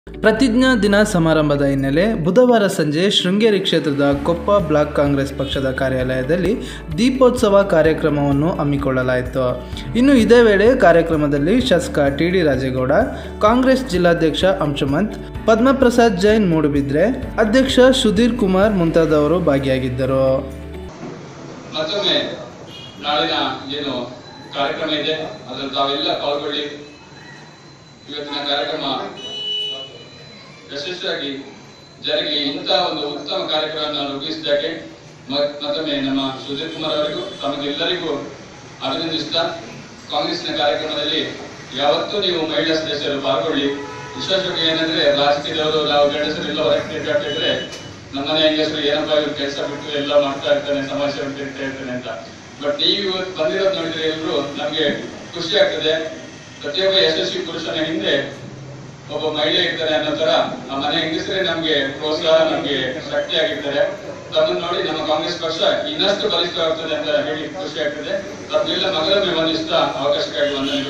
ಪ್ರತಿಜ್ಞಾ ದಿನ ಸಮಾರಂಭದ ಹಿನ್ನೆಲೆ ಬುಧವಾರ ಸಂಜೆ ಶೃಂಗೇರಿ ಕ್ಷೇತ್ರದ ಕೊಪ್ಪ ಬ್ಲಾಕ್ ಕಾಂಗ್ರೆಸ್ ಪಕ್ಷದ ಕಾರ್ಯಾಲಯದಲ್ಲಿ ದೀಪೋತ್ಸವ ಕಾರ್ಯಕ್ರಮವನ್ನು ಹಮ್ಮಿಕೊಳ್ಳಲಾಯಿತು ಇನ್ನು ಇದೇ ವೇಳೆ ಕಾರ್ಯಕ್ರಮದಲ್ಲಿ ಶಾಸಕ ಟಿ ಡಿ ರಾಜೇಗೌಡ ಕಾಂಗ್ರೆಸ್ ಜಿಲ್ಲಾಧ್ಯಕ್ಷ ಅಂಶುಮಂತ್ ಪದ್ಮಪ್ರಸಾದ್ ಜೈನ್ ಮೂಡುಬಿದ್ರೆ ಅಧ್ಯಕ್ಷ ಸುಧೀರ್ ಕುಮಾರ್ ಮುಂತಾದವರು ಭಾಗಿಯಾಗಿದ್ದರು ಮತ್ತೊಮ್ಮೆ ನಾಳಿನ ಏನು ಕಾರ್ಯಕ್ರಮ ಇದೆ ಅದನ್ನು ತಾವೆಲ್ಲ ಪಾಲ್ಗೊಳ್ಳಿ ಇವತ್ತಿನ ಕಾರ್ಯಕ್ರಮ ಯಶಸ್ವಿಯಾಗಿ ಜರುಗಿ ಇಂತಹ ಒಂದು ಉತ್ತಮ ಕಾರ್ಯಕ್ರಮವನ್ನು ರೂಪಿಸಿದ್ದಕ್ಕೆ ಮ- ಮತ್ತೊಮ್ಮೆ ನಮ್ಮ ಸುಧೀರ್ ಕುಮಾರ್ ಅವರಿಗೂ ತಮಗೆಲ್ಲರಿಗೂ ಅಭಿನಂದಿಸ್ತಾ ಕಾಂಗ್ರೆಸ್ನ ಕಾರ್ಯಕ್ರಮದಲ್ಲಿ ಯಾವತ್ತೂ ನೀವು ಮಹಿಳಾ ಸದಸ್ಯರು ಪಾಲ್ಗೊಳ್ಳಿ ವಿಶೇಷವಾಗಿ ಏನಂದ್ರೆ ರಾಜಕೀಯದವರು ನಾವು ಗಂಡಸರು ಎಲ್ಲ ಹೊರಗೆ ತಿರುಗಾಡ್ತಿದ್ರೆ ನಮ್ಮ ಮನೆ ಹೆಂಗಸರು ಏನಪ್ಪಾ ಇವ್ರು ಕೆಲಸ ಬಿಟ್ಟು ಎಲ್ಲ ಮಾಡ್ತಾ ಇರ್ತಾನೆ ಸಮಾಜ ಸೇವೆ ತಿರುಗ್ತಾ ಇರ್ತಾನೆ ಅಂತ ಬಟ್ ನೀವು ಇವತ್ತು ಬಂದಿರೋದು ನೋಡಿದ್ರೆ ಎಲ್ಲರೂ ನಮ್ಗೆ ಖುಷಿ ಆಗ್ತದೆ ಪ್ರತಿಯೊಬ್ಬ ಯಶಸ್ವಿ ಪುರುಷನ ಹಿಂದೆ ಒಬ್ಬ ಮಹಿಳೆ ಇರ್ತಾರೆ ಅನ್ನೋ ತರ ಆ ಮನೆ ಹೆಂಗಸರೇ ನಮ್ಗೆ ಪ್ರೋತ್ಸಾಹ ನಮ್ಗೆ ಶಕ್ತಿ ಆಗಿರ್ತಾರೆ ತಮ್ಮನ್ನ ನೋಡಿ ನಮ್ಮ ಕಾಂಗ್ರೆಸ್ ಪಕ್ಷ ಇನ್ನಷ್ಟು ಬಲಿಷ್ಠವಾಗ್ತದೆ ಅಂತ ಹೇಳಿ ಖುಷಿ ಆಗ್ತದೆ ತಮ್ಮೆಲ್ಲ ಮಗಳೊಮ್ಮೆ ವಂದಿಸ್ತಾ ಅವಕಾಶಕ್ಕಾಗಿ ವಂದನೆ